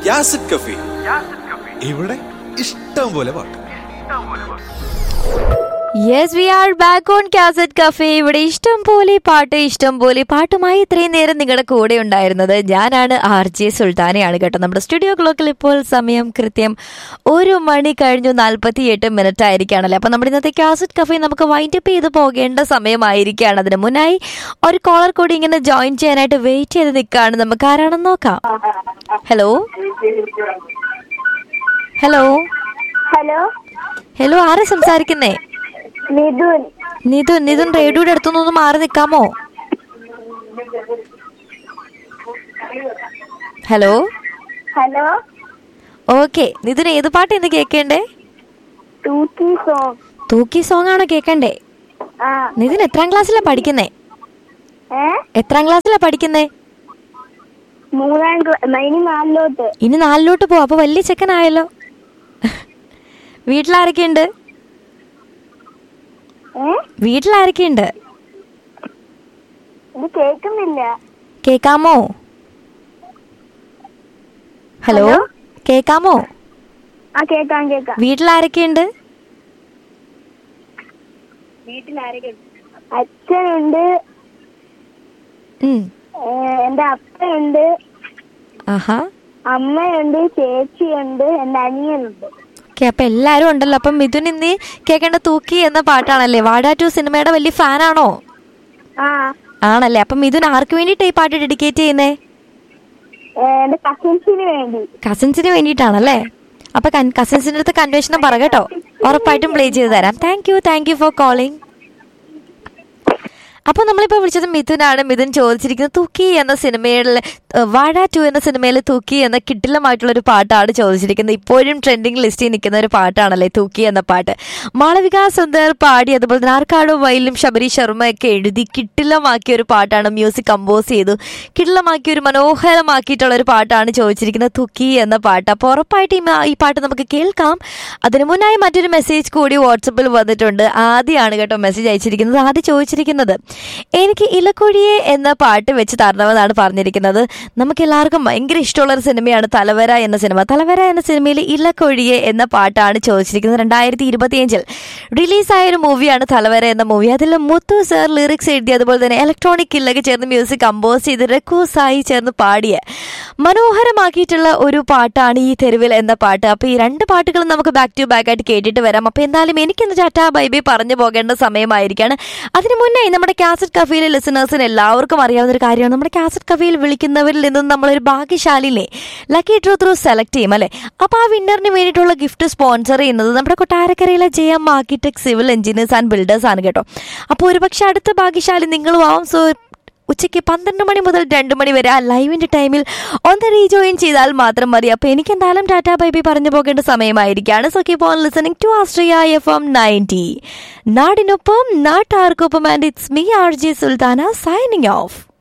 യാസിഡ് കഫി ഇവിടെ ഇഷ്ടം പോലെ പാട്ട് yes we are back on cassette cafe ഇവിടെ ഇഷ്ടം പോലെ പാട്ട് ഇഷ്ടം പോലെ പാട്ടുമായി ഇത്രയും നേരം നിങ്ങളുടെ കൂടെ ഉണ്ടായിരുന്നത് ഞാനാണ് ആർ ജെ സുൽത്താനയാണ് കേട്ടോ നമ്മുടെ സ്റ്റുഡിയോ ക്ലോക്കിൽ ഇപ്പോൾ സമയം കൃത്യം ഒരു മണി കഴിഞ്ഞു നാൽപ്പത്തി എട്ട് മിനിറ്റ് ആയിരിക്കുകയാണല്ലേ അപ്പം നമ്മുടെ ഇന്നത്തെ കാസറ്റ് കഫേ നമുക്ക് വൈൻഡപ്പ് ചെയ്ത് പോകേണ്ട സമയമായിരിക്കുകയാണ് അതിന് മുന്നായി ഒരു കോളർ കൂടി ഇങ്ങനെ ജോയിൻ ചെയ്യാനായിട്ട് വെയിറ്റ് ചെയ്ത് നിൽക്കുകയാണ് നമുക്ക് ആരാണെന്ന് നോക്കാം ഹലോ ഹലോ ഹലോ ഹലോ ആരാ സംസാരിക്കുന്നേ മിഥുൻ നിതുൻ നിതുൻ റേഡിയോയുടെ അടുത്തുനിന്ന് മാറി നിൽക്കാമോ ഹലോ ഹലോ ഓക്കെ നിതിൻ ഏത് പാട്ട് ഇന്ന് കേൾക്കേണ്ടേ ടൂക്കി സോങ് തൂക്കി സോങ് ആണോ കേൾക്കണ്ടേ ആ നിതിൻ എത്രാം ക്ലാസ്സിലാ പഠിക്കുന്നേ ഏ എത്രാം ക്ലാസ്സിലാ പഠിക്കുന്നേ മൂന്നാം ക്ലാ- ഇനി നാലിലോട്ട് ഇനി നാലിലോട്ട് പോവാ അപ്പൊ വലിയ ചെക്കനായല്ലോ വീട്ടിലാരൊക്കെയുണ്ട് ഏ വീട്ടിലാരൊക്കെയുണ്ട് ഇത് കേൾക്കുന്നില്ല കേക്കാമോ ഹലോ ഹലോ? കേക്കാമോ ആ കേക്കാം കേക്കാം വീട്ടിലാരൊക്കെയുണ്ട് വീട്ടിലാരൊക്കെ അച്ഛനുണ്ട് ഉം ഏ, എന്റെ അപ്പയുണ്ട് ആഹാ അമ്മയുണ്ട് ചേച്ചിയുണ്ട് എന്റെ അനിയനുണ്ട് ഓക്കെ അപ്പൊ എല്ലാരും ഉണ്ടല്ലോ അപ്പം മിഥുൻ ഇന്ന് കേൾക്കേണ്ട തൂക്കി എന്ന പാട്ടാണല്ലേ വാഡ ടു സിനിമയുടെ വലിയ ഫാനാണോ ആ ആണല്ലേ അപ്പം മിഥുൻ ആർക്ക് വേണ്ടിയിട്ടാ ഈ പാട്ട് ഡെഡിക്കേറ്റ് ചെയ്യുന്നേ ഏ, എന്റെ കസിൻസിന് വേണ്ടി കസിൻസിന് വേണ്ടിയിട്ടാണല്ലേ അപ്പൊ കസിൻസിന്റെ അടുത്ത് കൺവെൻഷനും പറ കേട്ടോ ഉറപ്പായിട്ടും പ്ലേ ചെയ്ത് തരാം thank you thank you for calling അപ്പോൾ നമ്മളിപ്പോൾ വിളിച്ചത് മിഥുനാണ് മിഥുൻ ചോദിച്ചിരിക്കുന്നത് തൂക്കി എന്ന സിനിമയിൽ ഏഹ്, വാഴ ടു എന്ന സിനിമയിൽ തൂക്കി എന്ന കിട്ടിലമായിട്ടുള്ള ഒരു പാട്ടാണ് ചോദിച്ചിരിക്കുന്നത് ഇപ്പോഴും ട്രെൻഡിങ് ലിസ്റ്റിൽ നിൽക്കുന്ന ഒരു പാട്ടാണല്ലേ തൂക്കി എന്ന പാട്ട് മാളവിക സുന്ദർ പാടി അതുപോലെ തന്നെ ആർക്കാടും വയലും ശബരി ശർമ്മ ഒക്കെ എഴുതി കിട്ടിലമാക്കിയ ഒരു പാട്ടാണ് മ്യൂസിക് കമ്പോസ് ചെയ്തു കിട്ടിലമാക്കിയ ഒരു മനോഹരമാക്കിയിട്ടുള്ള ഒരു പാട്ടാണ് ചോദിച്ചിരിക്കുന്നത് തുക്കി എന്ന പാട്ട് അപ്പോൾ ഉറപ്പായിട്ട് ഈ മാ- ഈ പാട്ട് നമുക്ക് കേൾക്കാം അതിനു മുന്നായി മറ്റൊരു മെസ്സേജ് കൂടി വാട്സപ്പിൽ വന്നിട്ടുണ്ട് ആദ്യമാണ് കേട്ടോ മെസ്സേജ് അയച്ചിരിക്കുന്നത് ആദ്യം ചോദിച്ചിരിക്കുന്നത് എനിക്ക് ഇലക്കൊഴിയെ എന്ന പാട്ട് വെച്ച് തരണമെന്നാണ് പറഞ്ഞിരിക്കുന്നത് നമുക്ക് എല്ലാവർക്കും ഭയങ്കര ഇഷ്ടമുള്ള ഒരു സിനിമയാണ് തലവര എന്ന സിനിമ തലവര എന്ന സിനിമയിൽ ഇലക്കൊഴിയെ എന്ന പാട്ടാണ് ചോദിച്ചിരിക്കുന്നത് രണ്ടായിരത്തി ഇരുപത്തിയഞ്ചിൽ റിലീസായ ഒരു മൂവിയാണ് തലവര എന്ന മൂവി അതിൽ മുത്തു സർ ലിറിക്സ് എഴുതി അതുപോലെ തന്നെ ഇലക്ട്രോണിക് കില്ലൊക്കെ ചേർന്ന് മ്യൂസിക് കമ്പോസ് ചെയ്ത് രഘു സായി ചേർന്ന് പാടിയ മനോഹരമാക്കിയിട്ടുള്ള ഒരു പാട്ടാണ് ഈ തെരുവിൽ എന്ന പാട്ട് അപ്പോൾ ഈ രണ്ട് പാട്ടുകളും നമുക്ക് ബാക്ക് ടു ബാക്ക് ആയിട്ട് കേട്ടിട്ട് വരാം അപ്പോൾ എന്തായാലും എനിക്കിന്ന് ടാറ്റാ ബൈബി പറഞ്ഞു പോകേണ്ട സമയമായിരിക്കാണ് അതിന് മുന്നേ നമ്മുടെ കാസറ്റ് കഫയിലെ ലിസണേഴ്സിന് എല്ലാവർക്കും അറിയാവുന്ന ഒരു കാര്യമാണ് നമ്മുടെ കാസറ്റ് കഫയിൽ വിളിക്കുന്നവരിൽ നിന്നും നമ്മളൊരു ഭാഗ്യശാലിനെ ലക്കി ഡ്രോ ത്രൂ സെലക്ട് ചെയ്യും അല്ലേ അപ്പോൾ ആ വിന്നറിന് വേണ്ടിയിട്ടുള്ള ഗിഫ്റ്റ് സ്പോൺസർ ചെയ്യുന്നത് നമ്മുടെ കൊട്ടാരക്കരയിലെ J M architect civil engineers and builders ആണ് കേട്ടോ അപ്പോൾ ഒരുപക്ഷെ അടുത്ത ഭാഗ്യശാലി നിങ്ങളും ആവും സോ ഉച്ചയ്ക്ക് പന്ത്രണ്ട് മണി മുതൽ രണ്ട് മണി വരെ ആ ലൈവിന്റെ ടൈമിൽ ഒന്ന് റീജോയിൻ ചെയ്താൽ മാത്രം മതി അപ്പോൾ എനിക്ക് എന്തായാലും ടാറ്റാ ബൈബി പറഞ്ഞു പോകേണ്ട സമയമായിരിക്കാണ് so keep on listening to Austria F M ninety നാടിനൊപ്പം നാട്ടാർക്കൊപ്പം and it's me R J Sultana signing of